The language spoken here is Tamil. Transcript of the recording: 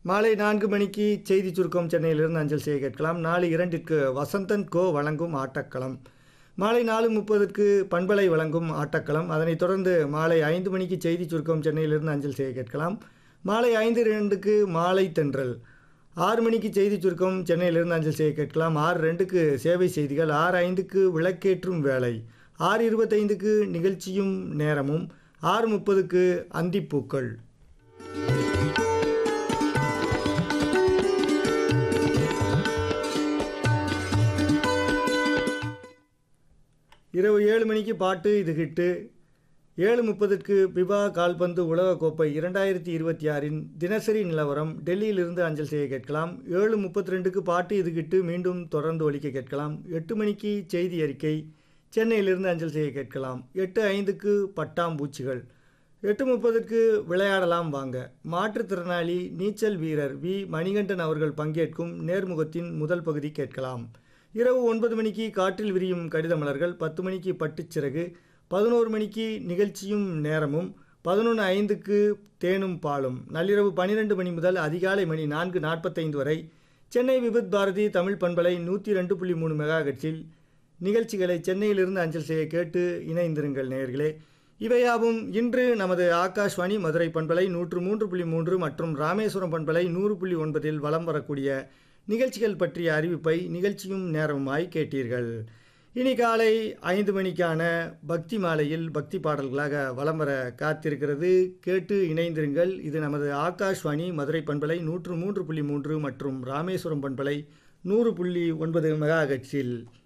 மாலை நான்கு மணிக்கு செய்தி சுருக்கம் சென்னையிலிருந்து அஞ்சல் செய்ய கேட்கலாம் நாலு இரண்டிற்கு வசந்தன் கோ வழங்கும் ஆட்டக்களம் மாலை நாலு முப்பதுக்கு பண்பலை வழங்கும் ஆட்டக்களம் அதனைத் தொடர்ந்து மாலை ஐந்து மணிக்கு செய்தி சுருக்கம் சென்னையிலிருந்து அஞ்சல் செய்ய கேட்கலாம் மாலை ஐந்து இரண்டுக்கு மாலை தென்றல் ஆறு மணிக்கு செய்தி சுருக்கம் சென்னையிலிருந்து அஞ்சல் செய்ய கேட்கலாம் ஆறு ரெண்டுக்கு சேவை செய்திகள் ஆறு ஐந்துக்கு விளக்கேற்றும் வேலை ஆறு இருபத்தைந்துக்கு நிகழ்ச்சியும் நேரமும் ஆறு முப்பதுக்கு அந்திப்பூக்கள் இரவு ஏழு மணிக்கு பாட்டு இது ஹிட்டு ஏழு முப்பதுக்கு பிபா கால்பந்து உலகக்கோப்பை இரண்டாயிரத்தி இருபத்தி ஆறின் தினசரி நிலவரம் டெல்லியிலிருந்து அஞ்சல் செய்ய கேட்கலாம் ஏழு முப்பத்தி ரெண்டுக்கு பாட்டு இது ஹிட்டு மீண்டும் தொடர்ந்து ஒலிக்க கேட்கலாம் எட்டு மணிக்கு செய்தி அறிக்கை சென்னையிலிருந்து அஞ்சல் செய்ய கேட்கலாம் எட்டு ஐந்துக்கு பட்டாம்பூச்சிகள் எட்டு முப்பதுக்கு விளையாடலாம் வாங்க மாற்றுத்திறனாளி நீச்சல் வீரர் வி மணிகண்டன் அவர்கள் பங்கேற்கும் நேர்முகத்தின் முதல் பகுதி கேட்கலாம் இரவு ஒன்பது மணிக்கு காற்றில் விரியும் கடித மலர்கள் பத்து மணிக்கு பட்டுச்சிறகு பதினோரு மணிக்கு நிகழ்ச்சியும் நேரமும் பதினொன்று ஐந்துக்கு தேனும் பாலும் நள்ளிரவு பன்னிரெண்டு மணி முதல் அதிகாலை மணி நான்கு நாற்பத்தைந்து வரை சென்னை விபத் பாரதி தமிழ் பண்பலை நூற்றி ரெண்டு புள்ளி மூணு மெகாஹெட்ஸில் நிகழ்ச்சிகளை சென்னையிலிருந்து அஞ்சல் செய்ய கேட்டு இணைந்திருங்கள் நேயர்களே இவையாவும் இன்று நமது ஆகாஷ்வாணி மதுரை பண்பலை நூற்று மூன்று புள்ளி மூன்று மற்றும் ராமேஸ்வரம் பண்பலை நூறு புள்ளி ஒன்பதில் வலம் வரக்கூடிய நிகழ்ச்சிகள் பற்றிய அறிவிப்பை நிகழ்ச்சியும் நேரமாய் கேட்டீர்கள் இனி காலை ஐந்து மணிக்கான பக்தி மாலையில் பக்தி பாடல்களாக வலம் வர காத்திருக்கிறது கேட்டு இணைந்திருங்கள் இது நமது ஆகாஷ்வாணி மதுரை பண்பலை நூற்று மூன்று புள்ளி மூன்று மற்றும் ராமேஸ்வரம் பண்பலை நூறு புள்ளி ஒன்பது மெகாஹெட்ஸில்